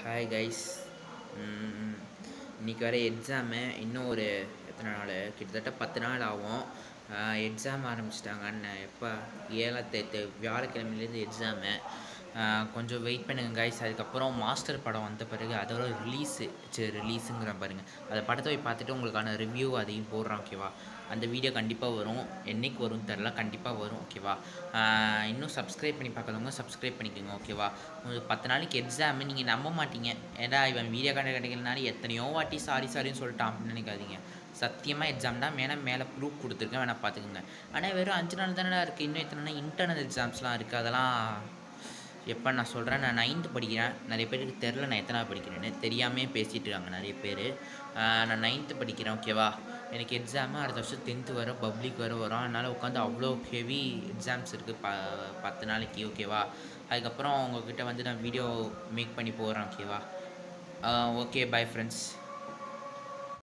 hi guys இன்றைக்கி வர exam இன்னும் ஒரு எத்தனை நாள் கிட்டத்தட்ட பத்து நாள் ஆகும் எக்ஸாம் ஆரம்பிச்சிட்டாங்கன்னு எப்போ ஏழாத்தேத்து வியாழக்கிழமையிலேருந்து எக்ஸாமு கொஞ்சம் வெயிட் பண்ணுங்கள் கைஸ் அதுக்கப்புறம் மாஸ்டர் படம் வந்த பிறகு அதோட ரிலீஸு சரி ரிலீஸுங்கிற பாருங்கள் அந்த படத்தை போய் பார்த்துட்டு உங்களுக்கான ரிவ்யூ அதையும் போடுறேன் ஓகேவா அந்த வீடியோ கண்டிப்பாக வரும் என்னைக்கு வரும்னு தெரில கண்டிப்பாக வரும் ஓகேவா இன்னும் சப்ஸ்கிரைப் பண்ணி பார்க்காதவங்க சப்ஸ்கிரைப் பண்ணிக்கோங்க ஓகேவா உங்களுக்கு பத்து நாளைக்கு எக்ஸாமு நீங்கள் நம்ப மாட்டீங்க ஏடா இவன் வீடியோ கண்ட கிடைக்கலனாலும் எத்தனையோ வாட்டி சாரி சாரின்னு சொல்லிட்டான் அப்படின்னு நினைக்காதீங்க சத்தியமாக எக்ஸாம் தான் மேலே மேலே ப்ரூஃப் கொடுத்துருக்கேன் வேணால் பார்த்துக்குங்க ஆனால் வெறும் அஞ்சு நாள் தானே இருக்குது இன்னும் எத்தனை இன்டர்னல் எக்ஸாம்ஸ்லாம் இருக்குது அதெல்லாம் எப்போ நான் சொல்கிறேன் நான் நைன்த்து படிக்கிறேன் நிறைய பேருக்கு தெரில நான் எத்தனை படிக்கிறேன்னு தெரியாமே பேசிகிட்டு இருக்காங்க நிறைய பேர் நான் நைன்த்து படிக்கிறேன் ஓகேவா எனக்கு எக்ஸாமு அடுத்த வருஷம் டென்த்து வரும் பப்ளிக் வர வரும் அதனால் உட்காந்து அவ்வளோ ஹெவி எக்ஸாம்ஸ் இருக்குது ப பத்து நாளைக்கு ஓகேவா அதுக்கப்புறம் உங்ககிட்ட வந்து நான் வீடியோ மேக் பண்ணி போகிறேன் ஓகேவா ஓகே பை ஃப்ரெண்ட்ஸ்